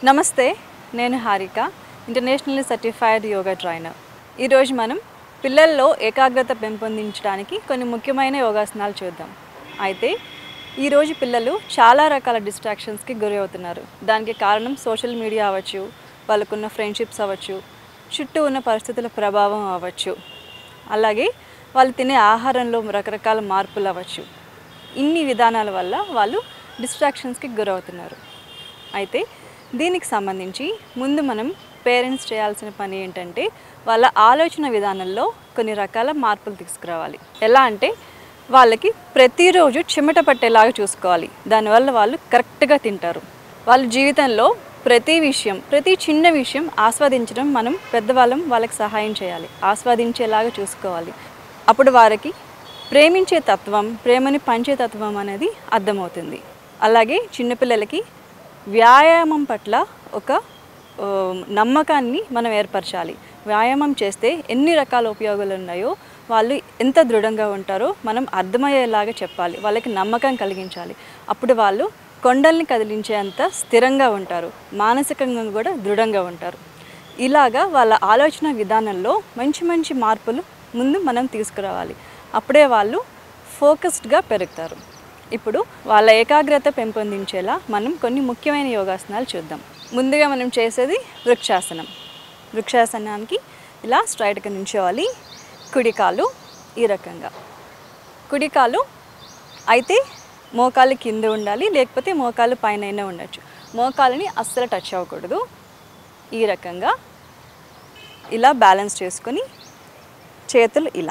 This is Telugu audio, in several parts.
నమస్తే నేను Harika internationally certified yoga trainer ఈరోజు మనం పిల్లల్లో ఏకాగ్రత పెంపొందించడానికి కొన్ని ముఖ్యమైన యోగాసనాలు చూద్దాం అయితే ఈరోజు పిల్లలు చాలా రకాల డిస్ట్రాక్షన్స్కి గురి అవుతున్నారు దానికి కారణం సోషల్ మీడియా అవ్వచ్చు వాళ్ళకున్న ఫ్రెండ్షిప్స్ అవ్వచ్చు చుట్టూ ఉన్న పరిస్థితుల ప్రభావం అవ్వచ్చు అలాగే వాళ్ళు తినే ఆహారంలో రకరకాల మార్పులు అవ్వచ్చు ఇన్ని విధానాల వల్ల వాళ్ళు డిస్ట్రాక్షన్స్కి గురవుతున్నారు అయితే దీనికి సంబంధించి ముందు మనం పేరెంట్స్ చేయాల్సిన పని ఏంటంటే వాళ్ళ ఆలోచన విధానంలో కొన్ని రకాల మార్పులు తీసుకురావాలి ఎలా అంటే వాళ్ళకి ప్రతిరోజు చెమట పట్టేలాగా చూసుకోవాలి దానివల్ల వాళ్ళు కరెక్ట్గా తింటారు వాళ్ళ జీవితంలో ప్రతి విషయం ప్రతి చిన్న విషయం ఆస్వాదించడం మనం పెద్దవాళ్ళం వాళ్ళకి సహాయం చేయాలి ఆస్వాదించేలాగా చూసుకోవాలి అప్పుడు వారికి ప్రేమించే తత్వం ప్రేమని పంచే తత్వం అనేది అర్థమవుతుంది అలాగే చిన్నపిల్లలకి వ్యాయామం పట్ల ఒక ఆ, నమ్మకాన్ని మనం ఏర్పరచాలి వ్యాయామం చేస్తే ఎన్ని రకాల ఉపయోగాలు ఉన్నాయో వాళ్ళు ఎంత దృఢంగా ఉంటారో మనం అర్థమయ్యేలాగా చెప్పాలి వాళ్ళకి నమ్మకం కలిగించాలి అప్పుడు వాళ్ళు కొండల్ని కదిలించేంత స్థిరంగా ఉంటారు మానసికంగా కూడా దృఢంగా ఉంటారు ఇలాగా వాళ్ళ ఆలోచన విధానంలో మంచి మంచి మార్పులు ముందు మనం తీసుకురావాలి అప్పుడే వాళ్ళు ఫోకస్డ్గా పెరుగుతారు ఇప్పుడు వాళ్ళ ఏకాగ్రత పెంపొందించేలా మనం కొన్ని ముఖ్యమైన యోగాసనాలు చూద్దాం ముందుగా మనం చేసేది వృక్షాసనం వృక్షాసనానికి ఇలా స్ట్రైట్గా నించోవాలి కుడికాలు ఈ రకంగా కుడికాలు అయితే మోకాలు కింద ఉండాలి లేకపోతే మోకాలు పైన ఉండొచ్చు మోకాలని అస్సలు టచ్ అవ్వకూడదు ఈ రకంగా ఇలా బ్యాలెన్స్ చేసుకొని చేతులు ఇలా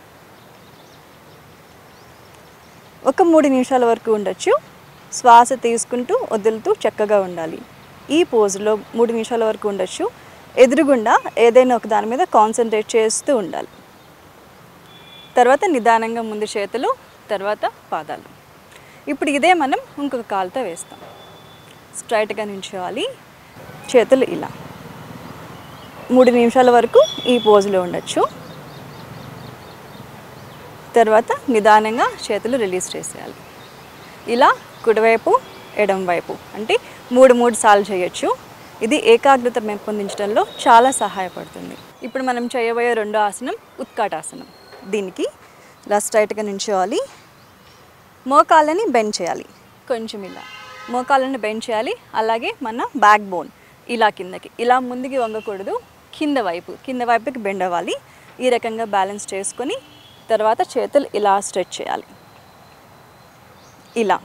ఒక మూడు నిమిషాల వరకు ఉండొచ్చు శ్వాస తీసుకుంటూ వదులుతూ చక్కగా ఉండాలి ఈ పోజులో మూడు నిమిషాల వరకు ఉండొచ్చు ఎదురుగుండా ఏదైనా ఒక దాని మీద కాన్సన్ట్రేట్ చేస్తూ ఉండాలి తర్వాత నిదానంగా ముందు చేతులు తర్వాత పాదాలు ఇప్పుడు ఇదే మనం ఇంకొక కాలుతో వేస్తాం స్ట్రైట్గా నించోవాలి చేతులు ఇలా మూడు నిమిషాల వరకు ఈ పోజులో ఉండొచ్చు తర్వాత నిదానంగా చేతులు రిలీజ్ చేసేయాలి ఇలా కుడివైపు ఎడంవైపు అంటే మూడు మూడు సార్లు చేయొచ్చు ఇది ఏకాగ్రత పెంపొందించడంలో చాలా సహాయపడుతుంది ఇప్పుడు మనం చేయబోయే రెండో ఆసనం ఉత్కాటాసనం దీనికి ఇలా స్ట్రైట్గా నించోవాలి మోకాళ్ళని బెండ్ చేయాలి కొంచెం ఇలా మోకాళ్ళని బెండ్ చేయాలి అలాగే మన బ్యాక్ బోన్ ఇలా కిందకి ఇలా ముందుకి వంగకూడదు కింద వైపు కింద వైపుకి బెండ్ అవ్వాలి ఈ రకంగా బ్యాలెన్స్ చేసుకొని తర్వాత చేతులు ఇలా స్ట్రెచ్ చేయాలి ఇలా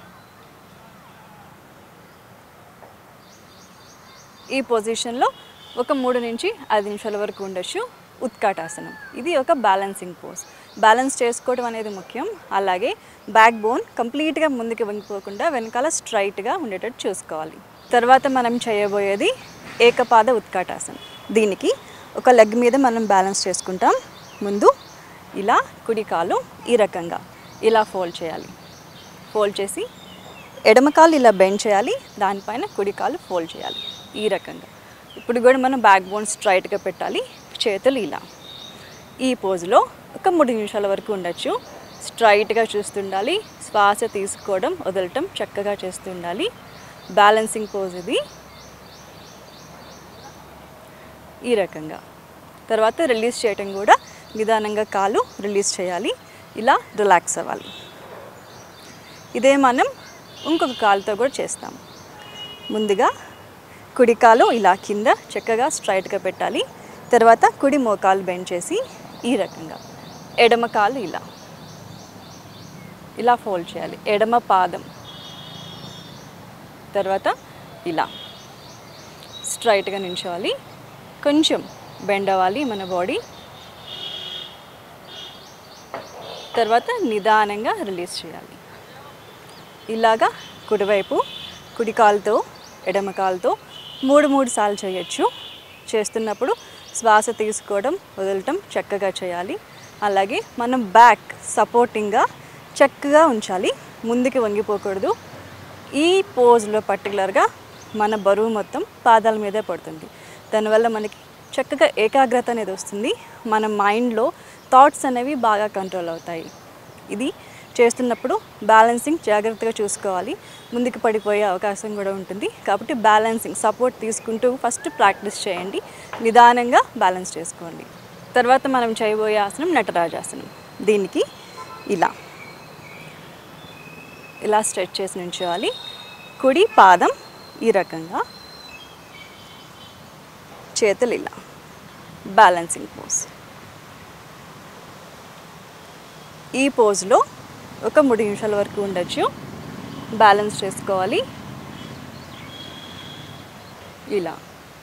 ఈ పొజిషన్లో ఒక మూడు నుంచి ఐదు నిమిషాల వరకు ఉండొచ్చు ఉత్కాటాసనం ఇది ఒక బ్యాలెన్సింగ్ పోజ్ బ్యాలెన్స్ చేసుకోవడం అనేది ముఖ్యం అలాగే బ్యాక్ బోన్ కంప్లీట్గా ముందుకు వంగిపోకుండా వెనకాల స్ట్రైట్గా ఉండేటట్టు చూసుకోవాలి తర్వాత మనం చేయబోయేది ఏకపాద ఉత్కాటాసనం దీనికి ఒక లెగ్ మీద మనం బ్యాలెన్స్ చేసుకుంటాం ముందు ఇలా కుడి కాలు ఈ రకంగా ఇలా ఫోల్డ్ చేయాలి ఫోల్డ్ చేసి ఎడమ కాలు ఇలా బెండ్ చేయాలి దానిపైన కుడి కాలు ఫోల్డ్ చేయాలి ఈ రకంగా ఇప్పుడు కూడా మనం బ్యాక్ బోన్ స్ట్రైట్గా పెట్టాలి చేతులు ఇలా ఈ పోజులో ఒక మూడు నిమిషాల వరకు ఉండొచ్చు స్ట్రైట్గా చూస్తుండాలి శ్వాస తీసుకోవడం వదలటం చక్కగా చేస్తుండాలి బ్యాలెన్సింగ్ పోజ్ ఇది ఈ రకంగా తర్వాత రిలీజ్ చేయటం కూడా నిదానంగా కాలు రిలీజ్ చేయాలి ఇలా రిలాక్స్ అవ్వాలి ఇదే మనం ఇంకొక కాలుతో కూడా చేస్తాం ముందుగా కుడి కాలు ఇలా కింద చక్కగా స్ట్రైట్గా పెట్టాలి తర్వాత కుడి మోకాలు బెండ్ చేసి ఈ రకంగా ఎడమ కాలు ఇలా ఇలా ఫోల్డ్ చేయాలి ఎడమ పాదం తర్వాత ఇలా స్ట్రైట్గా నించోవాలి కొంచెం బెండ్ అవ్వాలి మన బాడీ తర్వాత నిదానంగా రిలీజ్ చేయాలి ఇలాగా కుడివైపు కుడి కాలుతో ఎడమ కాలుతో మూడు మూడు సార్లు చేయొచ్చు చేస్తున్నప్పుడు శ్వాస తీసుకోవడం వదలటం చక్కగా చేయాలి అలాగే మనం బ్యాక్ సపోర్టింగ్గా చక్కగా ఉంచాలి ముందుకు వంగిపోకూడదు ఈ పోజ్లో పర్టికులర్గా మన బరువు మొత్తం పాదాల మీదే పడుతుంది దానివల్ల మనకి చక్కగా ఏకాగ్రత అనేది వస్తుంది మన మైండ్లో థాట్స్ అనేవి బాగా కంట్రోల్ అవుతాయి ఇది చేస్తున్నప్పుడు బ్యాలెన్సింగ్ జాగ్రత్తగా చూసుకోవాలి ముందుకు పడిపోయే అవకాశం కూడా ఉంటుంది కాబట్టి బ్యాలెన్సింగ్ సపోర్ట్ తీసుకుంటూ ఫస్ట్ ప్రాక్టీస్ చేయండి నిదానంగా బ్యాలెన్స్ చేసుకోండి తర్వాత మనం చేయబోయే ఆసనం నటరాజాసనం దీనికి ఇలా ఇలా స్ట్రెచ్ చేసి నుంచోవాలి కుడి పాదం ఈ రకంగా చేతులు ఇలా బ్యాలెన్సింగ్ పోజ్ ఈ పోజ్లో ఒక మూడు నిమిషాల వరకు ఉండొచ్చు బ్యాలెన్స్ చేసుకోవాలి ఇలా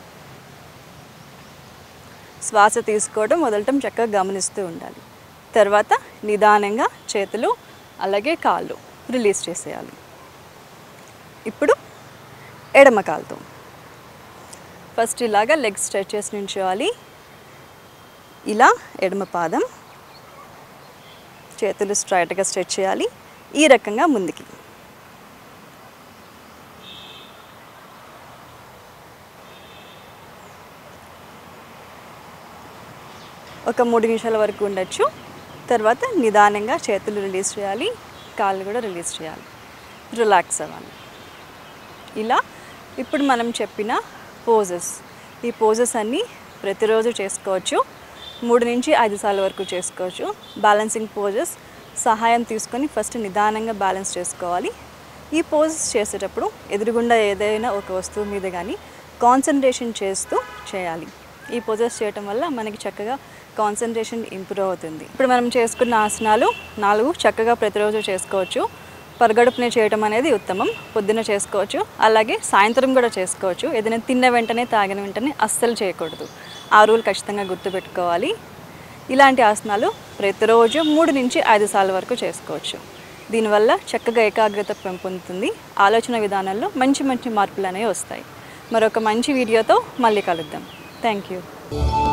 శ్వాస తీసుకోవడం వదలటం చక్కగా గమనిస్తూ ఉండాలి తర్వాత నిదానంగా చేతులు అలాగే కాళ్ళు రిలీజ్ చేసేయాలి ఇప్పుడు ఎడమ కాలుతో ఫస్ట్ ఇలాగా లెగ్ స్ట్రెచ్ చేసి నుంచోవాలి ఇలా ఎడమ పాదం చేతులు స్ట్రైట్గా స్ట్రెచ్ చేయాలి ఈ రకంగా ముందుకి ఒక మూడు నిమిషాల వరకు ఉండొచ్చు తర్వాత నిదానంగా చేతులు రిలీజ్ చేయాలి కాళ్ళు కూడా రిలీజ్ చేయాలి రిలాక్స్ అవ్వాలి ఇలా ఇప్పుడు మనం చెప్పిన పోజెస్ ఈ పోజెస్ అన్నీ ప్రతిరోజు చేసుకోవచ్చు మూడు నుంచి ఐదు సార్లు వరకు చేసుకోవచ్చు బ్యాలెన్సింగ్ పోజెస్ సహాయం తీసుకొని ఫస్ట్ నిదానంగా బ్యాలెన్స్ చేసుకోవాలి ఈ పోజెస్ చేసేటప్పుడు ఎదురుగుండా ఏదైనా ఒక వస్తువు మీద కానీ కాన్సన్ట్రేషన్ చేస్తూ చేయాలి ఈ పోజెస్ చేయటం వల్ల మనకి చక్కగా కాన్సన్ట్రేషన్ ఇంప్రూవ్ అవుతుంది ఇప్పుడు మనం చేసుకున్న ఆసనాలు నాలుగు చక్కగా ప్రతిరోజు చేసుకోవచ్చు పరగడుపునే చేయటం అనేది ఉత్తమం పొద్దున చేసుకోవచ్చు అలాగే సాయంత్రం కూడా చేసుకోవచ్చు ఏదైనా తిన్న వెంటనే తాగిన వెంటనే అస్సలు చేయకూడదు ఆ రూల్ ఖచ్చితంగా గుర్తుపెట్టుకోవాలి ఇలాంటి ఆసనాలు ప్రతిరోజు మూడు నుంచి ఐదు సార్లు వరకు చేసుకోవచ్చు దీనివల్ల చక్కగా ఏకాగ్రత పెంపొందుతుంది ఆలోచన విధానంలో మంచి మంచి మార్పులు అనేవి వస్తాయి మరొక మంచి వీడియోతో మళ్ళీ కలుద్దాం థ్యాంక్ యూ